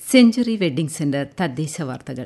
century wedding centre തദ്ദേശ വാർത്തകൾ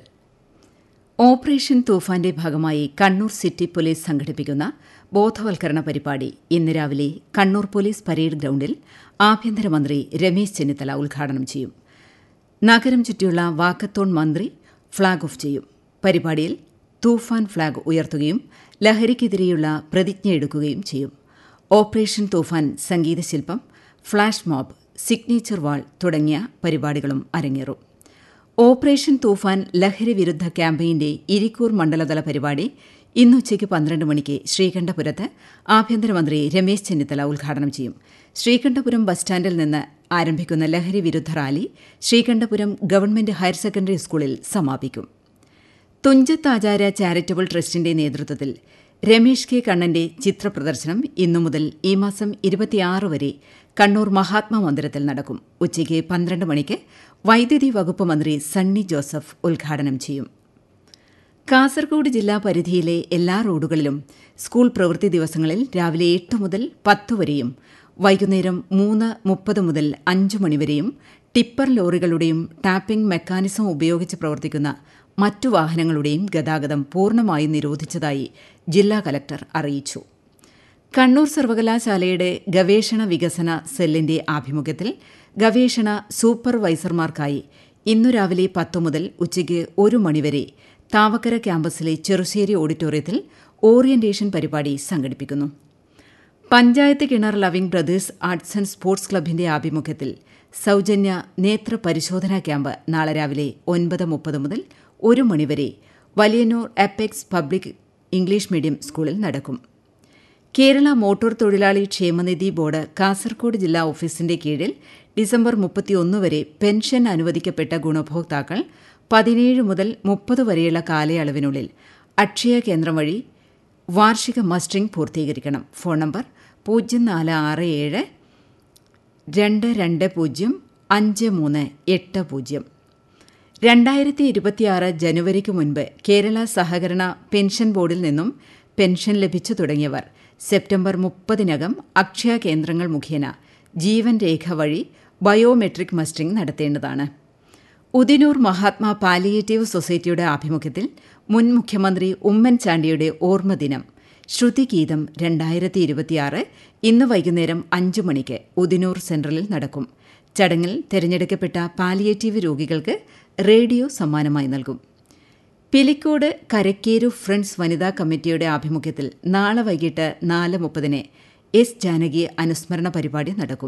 operation തൂഫാന്റെ ഭാഗമായി കണ്ണൂർ സിറ്റി പോലീസ് സംഘടിപ്പിക്കുന്ന ബോധവൽക്കരണ പരിപാടി ഇന്ന് രാവിലെ കണ്ണൂർ പോലീസ് പരേഡ് ഗ്രൌണ്ടിൽ ആഭ്യന്തരമന്ത്രി രമേശ് ചെന്നിത്തല ഉദ്ഘാടനം ചെയ്യും നഗരം ചുറ്റിയുള്ള വാക്കത്തോൺ മന്ത്രി ഫ്ളാഗ് ഓഫ് ചെയ്യും പരിപാടിയിൽ തൂഫാൻ ഫ്ളാഗ് ഉയർത്തുകയും ലഹരിക്കെതിരെയുള്ള പ്രതിജ്ഞയെടുക്കുകയും ചെയ്യും ഓപ്പറേഷൻ തൂഫാൻ സംഗീതശില്പം ഫ്ളാഷ് മോബ് സിഗ്നേച്ചർ വാൾ തുടങ്ങിയ പരിപാടികളും അരങ്ങേറും ഓപ്പറേഷൻ തൂഫാൻ ലഹരി വിരുദ്ധ ക്യാമ്പയിന്റെ ഇരിക്കൂർ മണ്ഡലതല പരിപാടി ഇന്ന് ഉച്ചയ്ക്ക് പന്ത്രണ്ട് മണിക്ക് ശ്രീകണ്ഠപുരത്ത് ആഭ്യന്തരമന്ത്രി രമേശ് ചെന്നിത്തല ഉദ്ഘാടനം ചെയ്യും ശ്രീകണ്ഠപുരം ബസ് സ്റ്റാൻഡിൽ നിന്ന് ആരംഭിക്കുന്ന ലഹരി വിരുദ്ധ rally Sreekandapuram government higher secondary സ്കൂളിൽ സമാപിക്കും തുഞ്ചത്ത് ആചാര്യ ചാരിറ്റബിൾ ട്രസ്റ്റിന്റെ നേതൃത്വത്തിൽ രമേഷ് കെ കണ്ണന്റെ ചിത്രപ്രദർശനം ഇന്നു മുതൽ ഈ മാസം ഇരുപത്തിയാറ് വരെ കണ്ണൂർ മഹാത്മാ മന്ദിരത്തിൽ നടക്കും ഉച്ചയ്ക്ക് പന്ത്രണ്ട് മണിക്ക് വൈദ്യുതി വകുപ്പ് മന്ത്രി സണ്ണി ജോസഫ് ഉദ്ഘാടനം ചെയ്യും കാസർഗോഡ് ജില്ലാ പരിധിയിലെ എല്ലാ റോഡുകളിലും സ്കൂൾ പ്രവൃത്തി ദിവസങ്ങളിൽ രാവിലെ എട്ട് മുതൽ പത്ത് വരെയും വൈകുന്നേരം മൂന്ന് മുപ്പത് മുതൽ അഞ്ച് മണിവരെയും ടിപ്പർ ലോറികളുടെയും ടാപ്പിംഗ് മെക്കാനിസം ഉപയോഗിച്ച് പ്രവർത്തിക്കുന്ന മറ്റു വാഹനങ്ങളുടെയും ഗതാഗതം പൂർണ്ണമായും നിരോധിച്ചതായി ജില്ലാ കലക്ടർ അറിയിച്ചു കണ്ണൂർ സർവകലാശാലയുടെ ഗവേഷണ വികസന സെല്ലിന്റെ ആഭിമുഖ്യത്തിൽ ഗവേഷണ സൂപ്പർവൈസർമാർക്കായി ഇന്നു രാവിലെ പത്തു മുതൽ ഉച്ചയ്ക്ക് ഒരു മണിവരെ താവക്കര ക്യാമ്പസിലെ ചെറുശ്ശേരി ഓഡിറ്റോറിയത്തിൽ ഓറിയന്റേഷൻ പരിപാടി സംഘടിപ്പിക്കുന്നു പഞ്ചായത്ത് കിണർ loving brothers arts and sports ക്ലബിന്റെ ആഭിമുഖ്യത്തിൽ സൌജന്യ നേത്ര പരിശോധനാ ക്യാമ്പ് നാളെ രാവിലെ ഒൻപത് മുപ്പത് മുതൽ ഒരു മണിവരെ Valiyannur apex public English medium സ്കൂളിൽ നടക്കും കേരള മോട്ടോർ തൊഴിലാളി ക്ഷേമനിധി ബോർഡ് കാസർഗോഡ് ജില്ലാ ഓഫീസിന്റെ കീഴിൽ ഡിസംബർ മുപ്പത്തിയൊന്ന് വരെ പെൻഷൻ അനുവദിക്കപ്പെട്ട ഗുണഭോക്താക്കൾ പതിനേഴ് മുതൽ മുപ്പത് വരെയുള്ള കാലയളവിനുള്ളിൽ അക്ഷയ കേന്ദ്രം വഴി വാർഷിക മസ്റ്ററിംഗ് പൂർത്തീകരിക്കണം ഫോൺ നമ്പർ പൂജ്യം നാല് ആറ് ഏഴ് രണ്ട് രണ്ട് പൂജ്യം അഞ്ച് മൂന്ന് എട്ട് പൂജ്യം രണ്ടായിരത്തി ഇരുപത്തിയാറ് ജനുവരിക്ക് മുൻപ് കേരള സഹകരണ പെൻഷൻ ബോർഡിൽ നിന്നും പെൻഷൻ ലഭിച്ചു തുടങ്ങിയവർ സെപ്റ്റംബർ മുപ്പതിനകം അക്ഷയ കേന്ദ്രങ്ങൾ മുഖേന ജീവൻ രേഖ വഴി ബയോമെട്രിക് മസ്റ്ററിംഗ് നടത്തേണ്ടതാണ് ഉദിനൂർ മഹാത്മാ പാലിയേറ്റീവ് സൊസൈറ്റിയുടെ ആഭിമുഖ്യത്തിൽ മുൻ മുഖ്യമന്ത്രി ഉമ്മൻചാണ്ടിയുടെ ഓർമ്മദിനം ശ്രുതിഗീതം രണ്ടായിരത്തി ഇരുപത്തിയാറ് ഇന്ന് വൈകുന്നേരം അഞ്ചു മണിക്ക് ഉദിനൂർ സെൻട്രലിൽ നടക്കും ചടങ്ങിൽ തെരഞ്ഞെടുക്കപ്പെട്ട പാലിയേറ്റീവ് രോഗികൾക്ക് റേഡിയോ സമ്മാനമായി നൽകും പിലിക്കോട് കരക്കേരു ഫ്രണ്ട്സ് വനിതാ കമ്മിറ്റിയുടെ ആഭിമുഖ്യത്തിൽ നാളെ വൈകിട്ട് നാല് മുപ്പതിന് എസ് ജാനകി അനുസ്മരണ പരിപാടി നടക്കും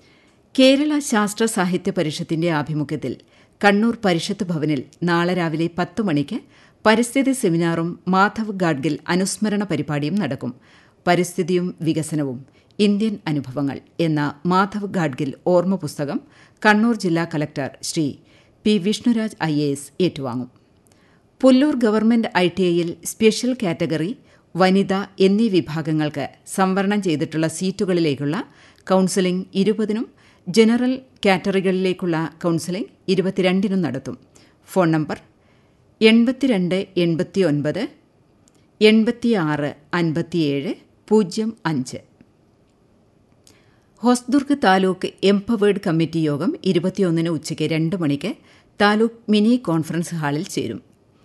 കേരള ശാസ്ത്ര സാഹിത്യ പരിഷത്തിന്റെ ആഭിമുഖ്യത്തിൽ കണ്ണൂർ പരിഷത്ത് ഭവനിൽ നാളെ രാവിലെ പത്ത് മണിക്ക് പരിസ്ഥിതി സെമിനാറും മാധവ് ഗാഡ്ഗിൽ അനുസ്മരണ പരിപാടിയും നടക്കും പരിസ്ഥിതിയും വികസനവും ഇന്ത്യൻ അനുഭവങ്ങൾ എന്ന മാധവ് ഗാഡ്ഗിൽ ഓർമ്മ പുസ്തകം കണ്ണൂർ ജില്ലാ collector Shri P Vishnuraj I A S ഏറ്റുവാങ്ങും പുല്ലൂർ ഗവൺമെന്റ് ഐ ടി ഐയിൽ സ്പെഷ്യൽ കാറ്റഗറി വനിത എന്നീ വിഭാഗങ്ങൾക്ക് സംവരണം ചെയ്തിട്ടുള്ള സീറ്റുകളിലേക്കുള്ള കൌൺസിലിംഗ് ഇരുപതിനും ജനറൽ കാറ്റഗറികളിലേക്കുള്ള കൌൺസിലിംഗ് ഇരുപത്തിരണ്ടിനും നടത്തും ഫോൺ നമ്പർ എൺപത്തിരണ്ട് എൺപത്തിയൊൻപത് എൺപത്തിയാറ് അൻപത്തിയേഴ് പൂജ്യം അഞ്ച് ഹൊസ്ദുർഗ് താലൂക്ക് എംപവേർഡ് കമ്മിറ്റി യോഗം ഇരുപത്തിയൊന്നിന് ഉച്ചയ്ക്ക് രണ്ട് മണിക്ക് താലൂക്ക് മിനി കോൺഫറൻസ് ഹാളിൽ ചേരും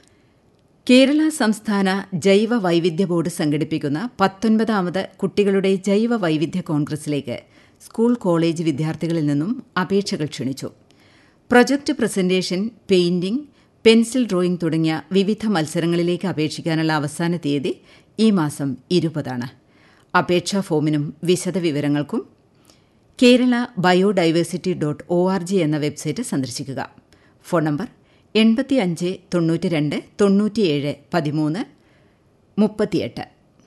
കേരള സംസ്ഥാന ജൈവ വൈവിധ്യ ബോർഡ് സംഘടിപ്പിക്കുന്ന പത്തൊൻപതാമത് കുട്ടികളുടെ ജൈവ വൈവിധ്യ കോൺഗ്രസിലേക്ക് സ്കൂൾ കോളേജ് വിദ്യാർത്ഥികളിൽ നിന്നും അപേക്ഷകൾ ക്ഷണിച്ചു project presentation painting pencil drawing തുടങ്ങിയ വിവിധ മത്സരങ്ങളിലേക്ക് അപേക്ഷിക്കാനുള്ള അവസാന തീയതി ഈ മാസം ഇരുപതാണ് അപേക്ഷാ ഫോമിനും വിശദവിവരങ്ങൾക്കും Kerala biodiversity dot O R G എന്ന വെബ്സൈറ്റ് സന്ദർശിക്കുക ഫോൺ നമ്പർ എൺപത്തി അഞ്ച് തൊണ്ണൂറ്റി രണ്ട് തൊണ്ണൂറ്റിയേഴ് പതിമൂന്ന് മുപ്പത്തിയെട്ട്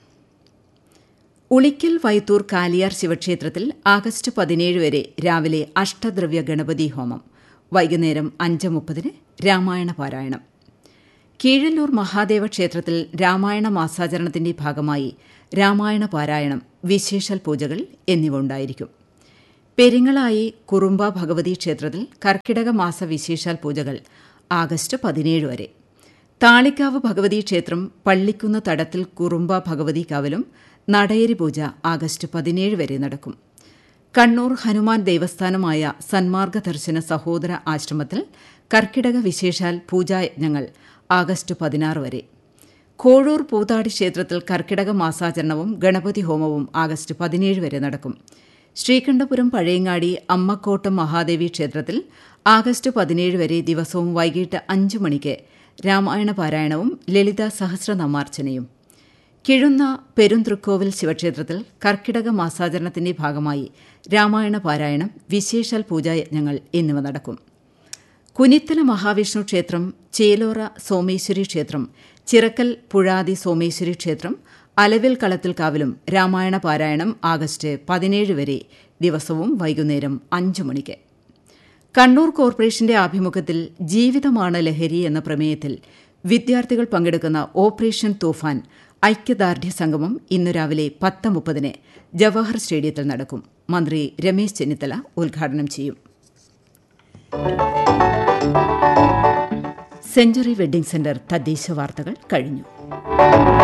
ഉളിക്കൽ വൈത്തൂർ കാലിയാർ ശിവക്ഷേത്രത്തിൽ ആഗസ്റ്റ് പതിനേഴ് വരെ രാവിലെ അഷ്ടദ്രവ്യ ഗണപതി ഹോമം വൈകുന്നേരം അഞ്ച് മുപ്പതിന് രാമായണ പാരായണം കീഴല്ലൂർ മഹാദേവ ക്ഷേത്രത്തിൽ രാമായണ മാസാചരണത്തിന്റെ ഭാഗമായി രാമായണ പാരായണം വിശേഷൽ പൂജകൾ എന്നിവ ഉണ്ടായിരിക്കും പെരിങ്ങളായി കുറുമ്പ ഭഗവതി ക്ഷേത്രത്തിൽ കർക്കിടക മാസ വിശേഷാൽ പൂജകൾ ആഗസ്റ്റ് പതിനേഴ് വരെ താളിക്കാവ് ഭഗവതി ക്ഷേത്രം പള്ളിക്കുന്ന് തടത്തിൽ കുറുമ്പ ഭഗവതി കാവലും നടയരി പൂജ ആഗസ്റ്റ് പതിനേഴ് വരെ നടക്കും കണ്ണൂർ ഹനുമാൻ ദേവസ്ഥാനമായ സന്മാർഗ ദർശന സഹോദര ആശ്രമത്തിൽ കർക്കിടക വിശേഷാൽ പൂജായജ്ഞങ്ങൾ ആഗസ്റ്റ് പതിനാറ് വരെ കോഴൂർ പൂതാടി ക്ഷേത്രത്തിൽ കർക്കിടക മാസാചരണവും ഗണപതി ഹോമവും ആഗസ്റ്റ് പതിനേഴ് വരെ നടക്കും ശ്രീകണ്ഠപുരം പഴയങ്ങാടി അമ്മക്കോട്ടം മഹാദേവി ക്ഷേത്രത്തിൽ ആഗസ്റ്റ് പതിനേഴ് വരെ ദിവസവും വൈകിട്ട് അഞ്ച് മണിക്ക് രാമായണ പാരായണവും ലളിത സഹസ്രനാമാർച്ചനയും കിഴുന്ന പെരുന്തൃക്കോവിൽ ശിവക്ഷേത്രത്തിൽ കർക്കിടക മാസാചരണത്തിന്റെ ഭാഗമായി രാമായണ പാരായണം വിശേഷാൽ പൂജായജ്ഞങ്ങൾ എന്നിവ നടക്കും കുനിത്തല മഹാവിഷ്ണു ക്ഷേത്രം ചേലോറ സോമേശ്വരി ക്ഷേത്രം ചിറക്കൽ പുഴാതി സോമേശ്വരി ക്ഷേത്രം അലവിൽ കളത്തിൽ കാവിലും രാമായണ പാരായണം ആഗസ്റ്റ് പതിനേഴ് വരെ ദിവസവും വൈകുന്നേരം അഞ്ചു മണിക്ക് കണ്ണൂർ കോർപ്പറേഷന്റെ ആഭിമുഖ്യത്തിൽ ജീവിതമാണ് ലഹരി എന്ന പ്രമേയത്തിൽ വിദ്യാർത്ഥികൾ പങ്കെടുക്കുന്ന ഓപ്പറേഷൻ തൂഫാൻ ഐക്യദാർഢ്യ സംഗമം ഇന്നു രാവിലെ പത്ത് മുപ്പതിന് ജവഹർ സ്റ്റേഡിയത്തിൽ നടക്കും മന്ത്രി രമേശ് ചെന്നിത്തല ഉദ്ഘാടനം ചെയ്യും സെഞ്ചുറി വെഡ്ഡിംഗ് സെന്റർ തദ്ദേശ വാർത്തകൾ കഴിഞ്ഞു